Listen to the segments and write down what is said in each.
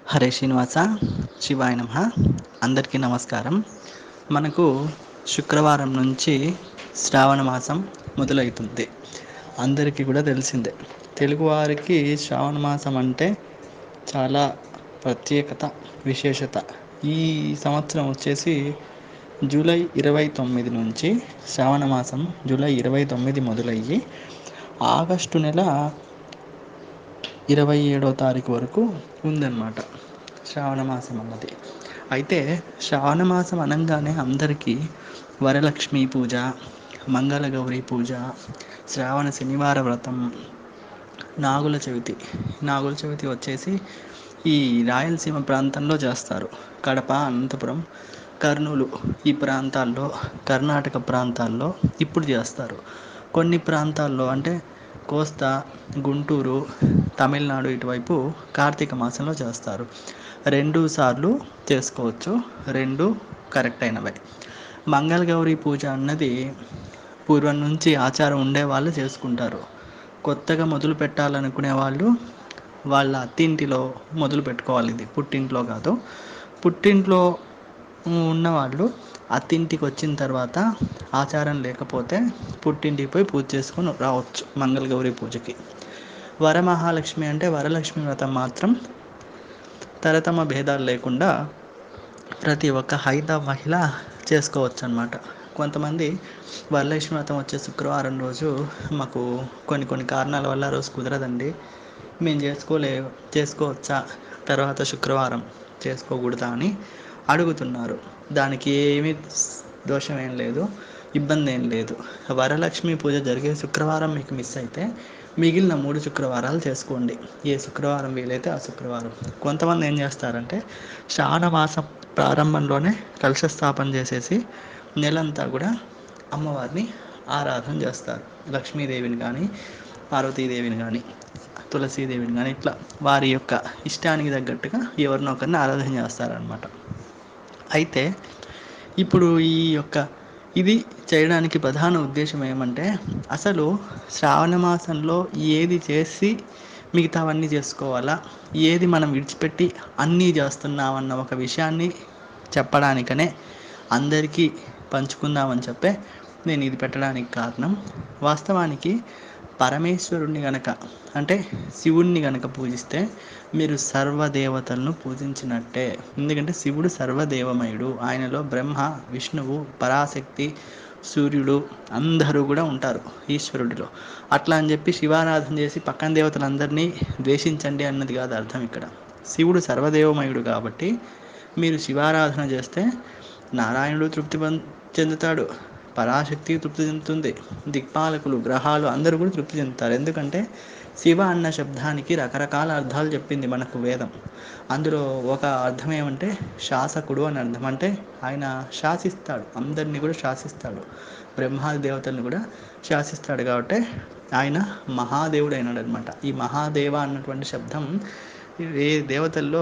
హరే శ్రీనివాస శివాయ నమ అందరికీ నమస్కారం మనకు శుక్రవారం నుంచి శ్రావణ మాసం మొదలవుతుంది అందరికీ కూడా తెలిసిందే తెలుగువారికి శ్రావణ మాసం అంటే చాలా ప్రత్యేకత విశేషత ఈ సంవత్సరం వచ్చేసి జూలై ఇరవై తొమ్మిది నుంచి శ్రావణ మాసం జూలై ఇరవై తొమ్మిది మొదలయ్యి ఆగస్టు నెల ఇరవై ఏడవ తారీఖు వరకు ఉందన్నమాట శ్రావణ మాసం అన్నది అయితే శ్రావణ మాసం అనగానే అందరికీ వరలక్ష్మి పూజ మంగళగౌరి పూజ శ్రావణ శనివార వ్రతం నాగుల చవితి నాగుల చవితి వచ్చేసి ఈ రాయలసీమ ప్రాంతంలో చేస్తారు కడప అనంతపురం కర్నూలు ఈ ప్రాంతాల్లో కర్ణాటక ప్రాంతాల్లో ఇప్పుడు చేస్తారు కొన్ని ప్రాంతాల్లో అంటే కోస్తా గుంటూరు తమిళనాడు ఇటువైపు కార్తీక మాసంలో చేస్తారు రెండు సార్లు చేసుకోవచ్చు రెండు కరెక్ట్ అయినవే మంగళగౌరి పూజ అన్నది పూర్వం నుంచి ఆచారం ఉండే వాళ్ళు చేసుకుంటారు కొత్తగా మొదలు పెట్టాలనుకునే వాళ్ళు వాళ్ళ అత్తింటిలో మొదలు పెట్టుకోవాలి ఇది పుట్టింట్లో కాదు పుట్టింట్లో ఉన్నవాళ్ళు అత్తింటికి వచ్చిన తర్వాత ఆచారం లేకపోతే పుట్టింటికి పోయి పూజ చేసుకొని రావచ్చు మంగళగౌరి పూజకి వరమహాలక్ష్మి అంటే వరలక్ష్మి వ్రతం మాత్రం తరతమ భేదాలు లేకుండా ప్రతి ఒక్క హైత మహిళ చేసుకోవచ్చు అనమాట కొంతమంది వరలక్ష్మి వ్రతం వచ్చే శుక్రవారం రోజు మాకు కొన్ని కొన్ని కారణాల వల్ల రోజు కుదరదండి మేము చేసుకోలే చేసుకోవచ్చా తర్వాత శుక్రవారం చేసుకోకూడదా అని అడుగుతున్నారు దానికి ఏమీ దోషం ఏం లేదు ఇబ్బంది ఏం లేదు వరలక్ష్మి పూజ జరిగే శుక్రవారం మీకు మిస్ అయితే మిగిలిన మూడు శుక్రవారాలు చేసుకోండి ఏ శుక్రవారం వీలైతే ఆ శుక్రవారం కొంతమంది ఏం చేస్తారంటే శ్రావణ మాసం ప్రారంభంలోనే కలశ స్థాపన చేసేసి నెలంతా కూడా అమ్మవారిని ఆరాధన చేస్తారు లక్ష్మీదేవిని కానీ పార్వతీదేవిని కానీ తులసీదేవిని కానీ ఇట్లా వారి యొక్క ఇష్టానికి తగ్గట్టుగా ఎవరినో ఒకరిని ఆరాధన చేస్తారనమాట అయితే ఇప్పుడు ఈ యొక్క ఇది చేయడానికి ప్రధాన ఉద్దేశం ఏమంటే అసలు శ్రావణ మాసంలో ఏది చేసి మిగతావన్నీ చేసుకోవాలా ఏది మనం విడిచిపెట్టి అన్నీ చేస్తున్నామన్న ఒక విషయాన్ని చెప్పడానికనే అందరికీ పంచుకుందామని చెప్పే నేను ఇది పెట్టడానికి కారణం వాస్తవానికి పరమేశ్వరుణ్ణి గనక అంటే శివుణ్ణి గనక పూజిస్తే మీరు సర్వదేవతలను పూజించినట్టే ఎందుకంటే శివుడు సర్వదేవమయుడు ఆయనలో బ్రహ్మ విష్ణువు పరాశక్తి సూర్యుడు అందరూ కూడా ఉంటారు ఈశ్వరుడిలో అట్లా అని చెప్పి శివారాధన చేసి పక్కన దేవతలందరినీ ద్వేషించండి అన్నది కాదు అర్థం ఇక్కడ శివుడు సర్వదేవమయుడు కాబట్టి మీరు శివారాధన చేస్తే నారాయణుడు తృప్తి చెందుతాడు పరాశక్తి తృప్తి చెందుతుంది దిక్పాలకులు గ్రహాలు అందరూ కూడా తృప్తి చెందుతారు ఎందుకంటే శివ అన్న శబ్దానికి రకరకాల అర్థాలు చెప్పింది మనకు వేదం అందులో ఒక అర్థం ఏమంటే శాసకుడు అని అర్థం అంటే ఆయన శాసిస్తాడు అందరినీ కూడా శాసిస్తాడు బ్రహ్మాది దేవతల్ని కూడా శాసిస్తాడు కాబట్టి ఆయన మహాదేవుడు అయినాడు అనమాట ఈ మహాదేవ అన్నటువంటి శబ్దం ఏ దేవతల్లో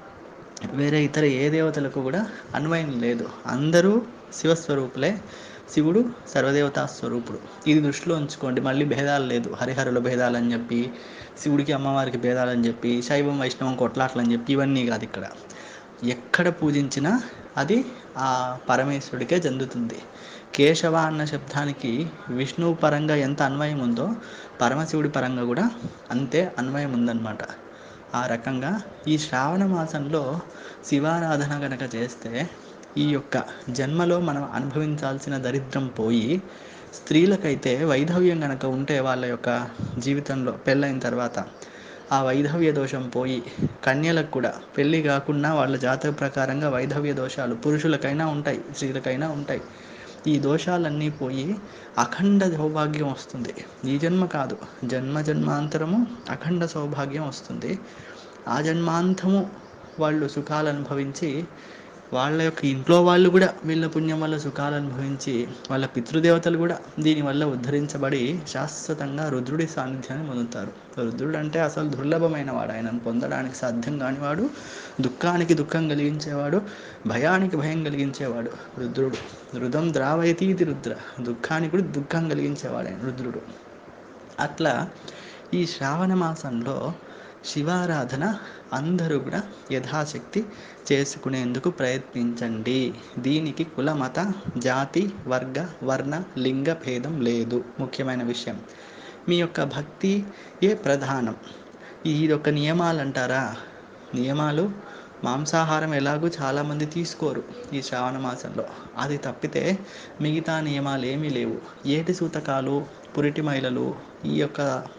వేరే ఇతర ఏ దేవతలకు కూడా అన్వయం లేదు అందరూ శివస్వరూపులే శివుడు సర్వదేవతా స్వరూపుడు ఇది దృష్టిలో ఉంచుకోండి మళ్ళీ భేదాలు లేదు హరిహరుల భేదాలు అని చెప్పి శివుడికి అమ్మవారికి భేదాలని చెప్పి శైవం వైష్ణవం కొట్లాట్లని చెప్పి ఇవన్నీ కాదు ఇక్కడ ఎక్కడ పూజించినా అది ఆ పరమేశ్వరుడికే చెందుతుంది కేశవ అన్న శబ్దానికి విష్ణువు పరంగా ఎంత అన్వయం ఉందో పరమశివుడి పరంగా కూడా అంతే అన్వయం ఉందన్నమాట ఆ రకంగా ఈ శ్రావణ మాసంలో శివారాధన కనుక చేస్తే ఈ యొక్క జన్మలో మనం అనుభవించాల్సిన దరిద్రం పోయి స్త్రీలకైతే వైధవ్యం కనుక ఉంటే వాళ్ళ యొక్క జీవితంలో పెళ్ళైన తర్వాత ఆ వైధవ్య దోషం పోయి కన్యలకు కూడా పెళ్ళి కాకుండా వాళ్ళ జాతక ప్రకారంగా వైధవ్య దోషాలు పురుషులకైనా ఉంటాయి స్త్రీలకైనా ఉంటాయి ఈ దోషాలన్నీ పోయి అఖండ సౌభాగ్యం వస్తుంది ఈ జన్మ కాదు జన్మ జన్మాంతరము అఖండ సౌభాగ్యం వస్తుంది ఆ జన్మాంతము వాళ్ళు సుఖాలు అనుభవించి వాళ్ళ యొక్క ఇంట్లో వాళ్ళు కూడా వీళ్ళ పుణ్యం వల్ల సుఖాలు అనుభవించి వాళ్ళ పితృదేవతలు కూడా దీనివల్ల ఉద్ధరించబడి శాశ్వతంగా రుద్రుడి సాన్నిధ్యాన్ని పొందుతారు రుద్రుడు అంటే అసలు దుర్లభమైన వాడు ఆయనను పొందడానికి సాధ్యం కానివాడు దుఃఖానికి దుఃఖం కలిగించేవాడు భయానికి భయం కలిగించేవాడు రుద్రుడు రుదం ద్రావయతి ఇది రుద్ర దుఃఖానికి కూడా దుఃఖం కలిగించేవాడు ఆయన రుద్రుడు అట్లా ఈ శ్రావణ మాసంలో శివారాధన అందరూ కూడా యథాశక్తి చేసుకునేందుకు ప్రయత్నించండి దీనికి కుల మత జాతి వర్గ వర్ణ లింగ భేదం లేదు ముఖ్యమైన విషయం మీ యొక్క భక్తి ఏ ప్రధానం ఈ యొక్క నియమాలు అంటారా నియమాలు మాంసాహారం ఎలాగూ చాలామంది తీసుకోరు ఈ శ్రావణ మాసంలో అది తప్పితే మిగతా నియమాలు ఏమీ లేవు ఏటి సూతకాలు పురిటి మహిళలు ఈ యొక్క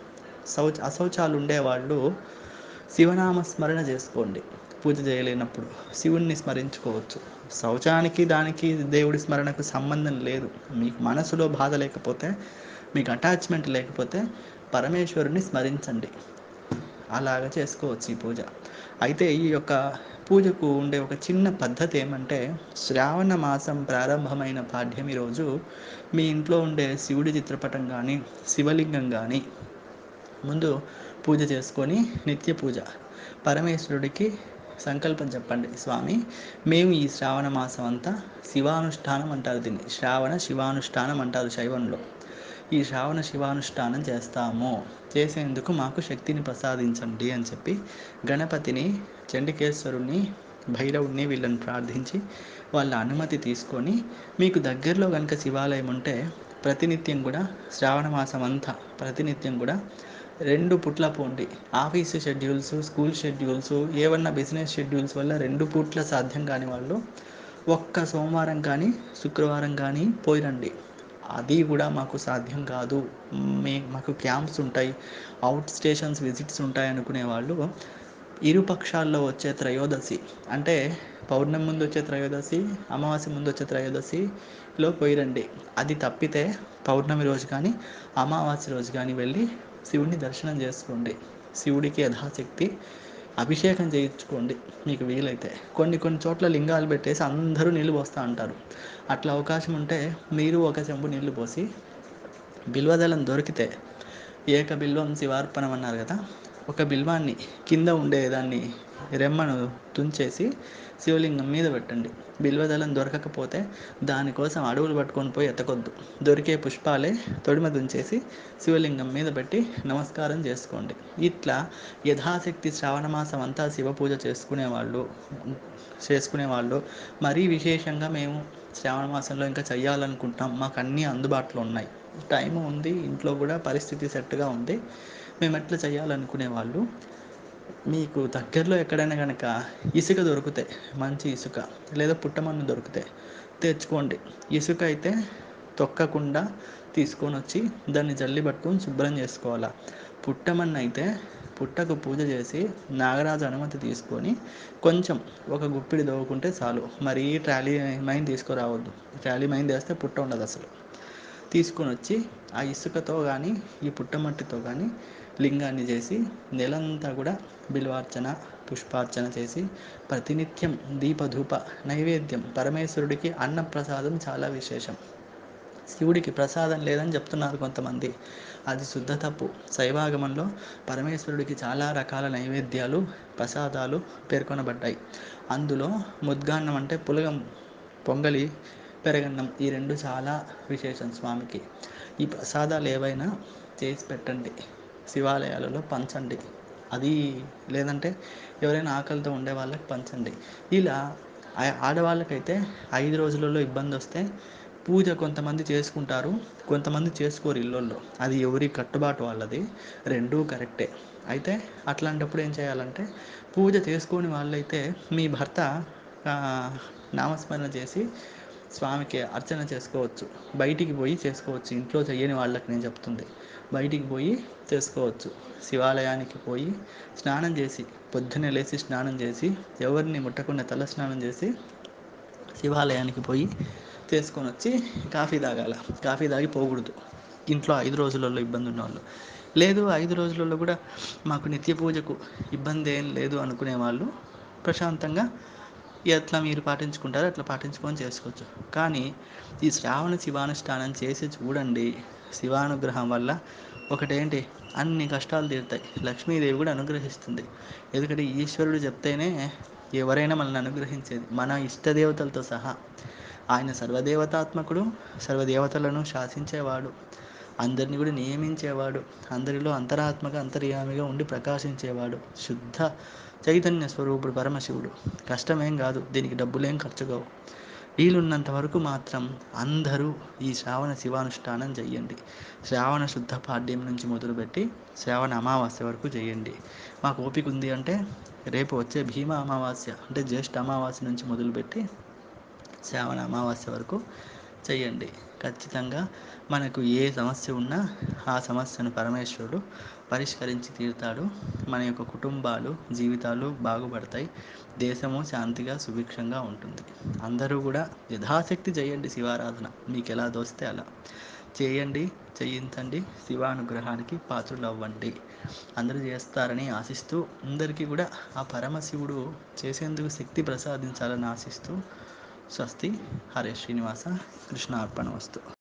శౌచ అశౌచాలు ఉండేవాళ్ళు శివనామ స్మరణ చేసుకోండి పూజ చేయలేనప్పుడు శివుణ్ణి స్మరించుకోవచ్చు శౌచానికి దానికి దేవుడి స్మరణకు సంబంధం లేదు మీకు మనసులో బాధ లేకపోతే మీకు అటాచ్మెంట్ లేకపోతే పరమేశ్వరుని స్మరించండి అలాగ చేసుకోవచ్చు ఈ పూజ అయితే ఈ యొక్క పూజకు ఉండే ఒక చిన్న పద్ధతి ఏమంటే శ్రావణ మాసం ప్రారంభమైన పాడ్యమి రోజు మీ ఇంట్లో ఉండే శివుడి చిత్రపటం కానీ శివలింగం కానీ ముందు పూజ చేసుకొని నిత్య పూజ పరమేశ్వరుడికి సంకల్పం చెప్పండి స్వామి మేము ఈ శ్రావణ మాసం అంతా శివానుష్ఠానం అంటారు దీన్ని శ్రావణ శివానుష్ఠానం అంటారు శైవంలో ఈ శ్రావణ శివానుష్ఠానం చేస్తాము చేసేందుకు మాకు శక్తిని ప్రసాదించండి అని చెప్పి గణపతిని చండికేశ్వరుణ్ణి భైరవుణ్ణి వీళ్ళని ప్రార్థించి వాళ్ళ అనుమతి తీసుకొని మీకు దగ్గరలో కనుక శివాలయం ఉంటే ప్రతినిత్యం కూడా శ్రావణ మాసం అంతా ప్రతినిత్యం కూడా రెండు పుట్ల పోండి ఆఫీసు షెడ్యూల్స్ స్కూల్ షెడ్యూల్స్ ఏమన్నా బిజినెస్ షెడ్యూల్స్ వల్ల రెండు పూట్ల సాధ్యం కాని వాళ్ళు ఒక్క సోమవారం కానీ శుక్రవారం కానీ పోయిరండి అది కూడా మాకు సాధ్యం కాదు మే మాకు క్యాంప్స్ ఉంటాయి అవుట్ స్టేషన్స్ విజిట్స్ ఉంటాయి అనుకునే వాళ్ళు ఇరుపక్షాల్లో వచ్చే త్రయోదశి అంటే పౌర్ణమి ముందు వచ్చే త్రయోదశి అమావాస్య ముందు వచ్చే త్రయోదశిలో పోయిరండి అది తప్పితే పౌర్ణమి రోజు కానీ అమావాస్య రోజు కానీ వెళ్ళి శివుడిని దర్శనం చేసుకోండి శివుడికి యథాశక్తి అభిషేకం చేయించుకోండి మీకు వీలైతే కొన్ని కొన్ని చోట్ల లింగాలు పెట్టేసి అందరూ నీళ్ళు పోస్తూ అంటారు అట్లా అవకాశం ఉంటే మీరు ఒక చెంబు నీళ్లు పోసి బిల్వదళం దొరికితే ఏక బిల్వం శివార్పణం అన్నారు కదా ఒక బిల్వాన్ని కింద ఉండే దాన్ని రెమ్మను తుంచేసి శివలింగం మీద పెట్టండి బిల్వదళం దొరకకపోతే దానికోసం అడవులు పట్టుకొని పోయి ఎత్తకొద్దు దొరికే పుష్పాలే తొడిమ తుంచేసి శివలింగం మీద పెట్టి నమస్కారం చేసుకోండి ఇట్లా యథాశక్తి శ్రావణ మాసం అంతా శివ పూజ చేసుకునే వాళ్ళు చేసుకునే వాళ్ళు మరీ విశేషంగా మేము శ్రావణ మాసంలో ఇంకా చేయాలనుకుంటాం మాకు అన్నీ అందుబాటులో ఉన్నాయి టైం ఉంది ఇంట్లో కూడా పరిస్థితి సెట్గా ఉంది మేము ఎట్లా చేయాలనుకునే వాళ్ళు మీకు దగ్గరలో ఎక్కడైనా కనుక ఇసుక దొరికితే మంచి ఇసుక లేదా పుట్టమన్ను దొరికితే తెచ్చుకోండి ఇసుక అయితే తొక్కకుండా తీసుకొని వచ్చి దాన్ని జల్లి పట్టుకొని శుభ్రం చేసుకోవాలా పుట్టమన్ను అయితే పుట్టకు పూజ చేసి నాగరాజు అనుమతి తీసుకొని కొంచెం ఒక గుప్పిడి దవ్వుకుంటే చాలు మరీ ట్రాలీ మైన్ తీసుకురావద్దు ట్రాలీ మైన్ చేస్తే పుట్ట ఉండదు అసలు తీసుకొని వచ్చి ఆ ఇసుకతో కానీ ఈ పుట్టమట్టితో కానీ లింగాన్ని చేసి నెలంతా కూడా బిల్వార్చన పుష్పార్చన చేసి ప్రతినిత్యం దీపధూప నైవేద్యం పరమేశ్వరుడికి అన్నప్రసాదం చాలా విశేషం శివుడికి ప్రసాదం లేదని చెప్తున్నారు కొంతమంది అది శుద్ధ తప్పు శైవాగమంలో పరమేశ్వరుడికి చాలా రకాల నైవేద్యాలు ప్రసాదాలు పేర్కొనబడ్డాయి అందులో ముద్గాన్నం అంటే పులగం పొంగలి పెరగన్నం ఈ రెండు చాలా విశేషం స్వామికి ఈ ప్రసాదాలు ఏవైనా చేసి పెట్టండి శివాలయాలలో పంచండి అది లేదంటే ఎవరైనా ఆకలితో ఉండే వాళ్ళకి పంచండి ఇలా ఆడవాళ్ళకైతే ఐదు రోజులలో ఇబ్బంది వస్తే పూజ కొంతమంది చేసుకుంటారు కొంతమంది చేసుకోరు ఇళ్ళల్లో అది ఎవరి కట్టుబాటు వాళ్ళది రెండూ కరెక్టే అయితే అట్లాంటప్పుడు ఏం చేయాలంటే పూజ చేసుకొని వాళ్ళైతే మీ భర్త నామస్మరణ చేసి స్వామికి అర్చన చేసుకోవచ్చు బయటికి పోయి చేసుకోవచ్చు ఇంట్లో చేయని వాళ్ళకి నేను చెప్తుంది బయటికి పోయి చేసుకోవచ్చు శివాలయానికి పోయి స్నానం చేసి పొద్దున్నే లేచి స్నానం చేసి ఎవరిని ముట్టకుండా తల స్నానం చేసి శివాలయానికి పోయి చేసుకొని వచ్చి కాఫీ తాగాల కాఫీ తాగి పోకూడదు ఇంట్లో ఐదు రోజులలో ఇబ్బంది ఉన్నవాళ్ళు లేదు ఐదు రోజులలో కూడా మాకు నిత్య పూజకు ఇబ్బంది ఏం లేదు అనుకునే వాళ్ళు ప్రశాంతంగా ఎట్లా మీరు పాటించుకుంటారో అట్లా పాటించుకొని చేసుకోవచ్చు కానీ ఈ శ్రావణ శివానుష్ఠానం చేసి చూడండి శివానుగ్రహం వల్ల ఒకటేంటి అన్ని కష్టాలు తీరుతాయి లక్ష్మీదేవి కూడా అనుగ్రహిస్తుంది ఎందుకంటే ఈశ్వరుడు చెప్తేనే ఎవరైనా మనల్ని అనుగ్రహించేది మన ఇష్టదేవతలతో సహా ఆయన సర్వదేవతాత్మకుడు సర్వదేవతలను శాసించేవాడు అందరిని కూడా నియమించేవాడు అందరిలో అంతరాత్మగా అంతర్యామిగా ఉండి ప్రకాశించేవాడు శుద్ధ చైతన్య స్వరూపుడు పరమశివుడు కష్టమేం కాదు దీనికి డబ్బులేం ఖర్చు కావు వీలున్నంత వరకు మాత్రం అందరూ ఈ శ్రావణ శివానుష్ఠానం చెయ్యండి శ్రావణ శుద్ధ పాడ్యం నుంచి మొదలుపెట్టి శ్రావణ అమావాస్య వరకు చేయండి మాకు ఓపిక ఉంది అంటే రేపు వచ్చే భీమ అమావాస్య అంటే జ్యేష్ఠ అమావాస్య నుంచి మొదలుపెట్టి శ్రావణ అమావాస్య వరకు చేయండి ఖచ్చితంగా మనకు ఏ సమస్య ఉన్నా ఆ సమస్యను పరమేశ్వరుడు పరిష్కరించి తీరుతాడు మన యొక్క కుటుంబాలు జీవితాలు బాగుపడతాయి దేశము శాంతిగా సుభిక్షంగా ఉంటుంది అందరూ కూడా యథాశక్తి చేయండి శివారాధన మీకు ఎలా దోస్తే అలా చేయండి చేయించండి శివానుగ్రహానికి పాత్రలు అవ్వండి అందరూ చేస్తారని ఆశిస్తూ అందరికీ కూడా ఆ పరమశివుడు చేసేందుకు శక్తి ప్రసాదించాలని ఆశిస్తూ స్వస్తి హరే శ్రీనివాస కృష్ణ అర్పణ వస్తు